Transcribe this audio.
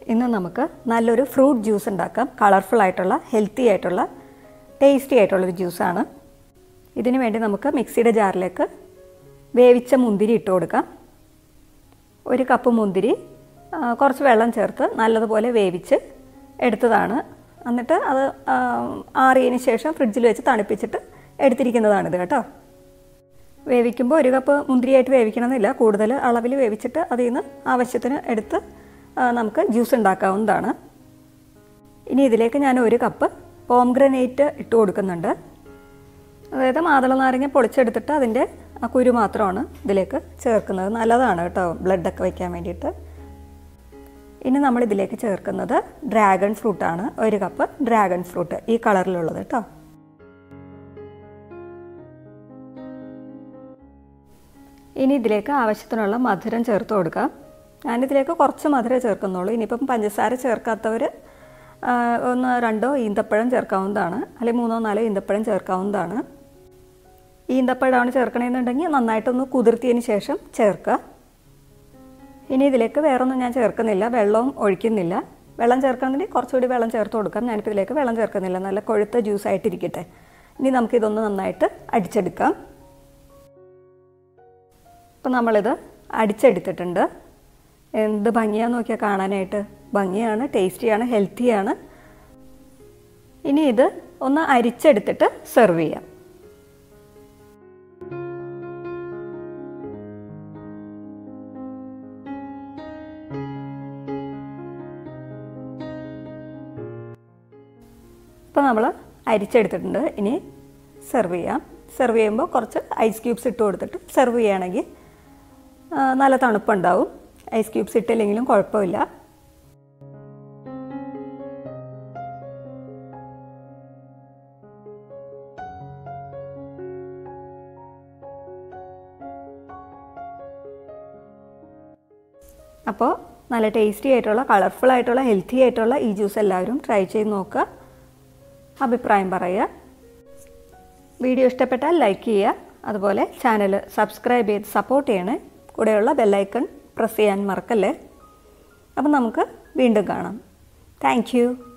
ഇന്ന് നമുക്ക് നല്ലൊരു ഫ്രൂട്ട് ജ്യൂസ് ഉണ്ടാക്കാം കളർഫുൾ ആയിട്ടുള്ള ഹെൽത്തി ആയിട്ടുള്ള ടേസ്റ്റി ആയിട്ടുള്ളൊരു ജ്യൂസാണ് ഇതിനു വേണ്ടി നമുക്ക് മിക്സിയുടെ ജാറിലേക്ക് വേവിച്ച മുന്തിരി ഇട്ട് കൊടുക്കാം ഒരു കപ്പ് മുന്തിരി ആ, കുറച്ച് വെള്ളം ചേർത്ത് നല്ലതുപോലെ വേവിച്ച് എടുത്തതാണ് എന്നിട്ട് അത് ആ, ആറിയതിന് ശേഷം ഫ്രിഡ്ജിൽ വെച്ച് തണുപ്പിച്ചിട്ട് എടുത്തിരിക്കുന്നതാണിത് കേട്ടോ വേവിക്കുമ്പോൾ ഒരു കപ്പ് മുന്തിരിയായിട്ട് വേവിക്കണമെന്നില്ല കൂടുതൽ അളവിൽ വേവിച്ചിട്ട് അതിൽ നിന്ന് ആവശ്യത്തിന് എടുത്ത് ആ, നമുക്ക് ജ്യൂസ് ഉണ്ടാക്കാവുന്നതാണ് ഇനി ഇതിലേക്ക് ഞാൻ ഒരു കപ്പ് പോംഗ്രനേറ്റ് ഇട്ട് കൊടുക്കുന്നുണ്ട് അതായത് മാതള നാരങ്ങ പൊളിച്ചെടുത്തിട്ട് അതിൻ്റെ ആ കുരു മാത്രമാണ് ഇതിലേക്ക് ചേർക്കുന്നത് നല്ലതാണ് കേട്ടോ ബ്ലഡൊക്കെ വയ്ക്കാൻ വേണ്ടിയിട്ട് ഇനി നമ്മൾ ഇതിലേക്ക് ചേർക്കുന്നത് ഡ്രാഗൺ ഫ്രൂട്ടാണ് ഒരു കപ്പ് ഡ്രാഗൺ ഫ്രൂട്ട് ഈ കളറിലുള്ളത് കേട്ടോ ഇനി ഇതിലേക്ക് ആവശ്യത്തിനുള്ള മധുരം ചേർത്ത് കൊടുക്കാം ഞാനിതിലേക്ക് കുറച്ച് മധുരം ചേർക്കുന്നുള്ളൂ ഇനിയിപ്പം പഞ്ചസാര ചേർക്കാത്തവർ ആ, ഒന്ന് രണ്ടോ ഈന്തപ്പഴം ചേർക്കാവുന്നതാണ് അല്ലെങ്കിൽ മൂന്നോ നാലോ ഈന്തപ്പഴം ചേർക്കാവുന്നതാണ് ഈന്തപ്പഴമാണ് ചേർക്കണമെന്നുണ്ടെങ്കിൽ നന്നായിട്ടൊന്ന് കുതിർത്തിയതിന് ശേഷം ചേർക്കുക ഇനി ഇതിലേക്ക് വേറൊന്നും ഞാൻ ചേർക്കുന്നില്ല വെള്ളവും ഒഴിക്കുന്നില്ല വെള്ളം ചേർക്കണമെന്നുണ്ടെങ്കിൽ കുറച്ചുകൂടി വെള്ളം ചേർത്ത് കൊടുക്കാം ഞാനിപ്പോൾ ഇതിലേക്ക് വെള്ളം ചേർക്കുന്നില്ല നല്ല കൊഴുത്ത ജ്യൂസ് ആയിട്ടിരിക്കട്ടെ ഇനി നമുക്കിതൊന്ന് നന്നായിട്ട് അടിച്ചെടുക്കാം ഇപ്പം നമ്മളിത് അടിച്ചെടുത്തിട്ടുണ്ട് എന്ത് ഭംഗിയാന്ന് നോക്കിയാൽ കാണാനായിട്ട് ഭംഗിയാണ് ടേസ്റ്റിയാണ് ഹെൽത്തിയാണ് ഇനി ഇത് ഒന്ന് അരിച്ചെടുത്തിട്ട് സെർവ് ചെയ്യാം ഇപ്പോൾ നമ്മൾ അരിച്ചെടുത്തിട്ടുണ്ട് ഇനി സെർവ് ചെയ്യാം സെർവ് ചെയ്യുമ്പോൾ കുറച്ച് ഐസ് ക്യൂബ്സ് ഇട്ട് കൊടുത്തിട്ട് സെർവ് ചെയ്യുകയാണെങ്കിൽ ആ, നല്ല തണുപ്പുണ്ടാവും ഐസ് ക്യൂബ്സ് ഇട്ടില്ലെങ്കിലും കുഴപ്പമില്ല അപ്പോൾ നല്ല ടേസ്റ്റി ആയിട്ടുള്ള കളർഫുൾ ആയിട്ടുള്ള ഹെൽത്തി ആയിട്ടുള്ള ഈ ജ്യൂസ് എല്ലാവരും ട്രൈ ചെയ്ത് നോക്കുക അഭിപ്രായം പറയുക വീഡിയോ ഇഷ്ടപ്പെട്ടാൽ ലൈക്ക് ചെയ്യുക അതുപോലെ ചാനൽ സബ്സ്ക്രൈബ് ചെയ്ത് സപ്പോർട്ട് ചെയ്യണേ കൂടെയുള്ള ബെല്ലൈക്കൺ പ്രസ് ചെയ്യാൻ മറക്കല്ലേ അപ്പം നമുക്ക് വീണ്ടും കാണാം താങ്ക്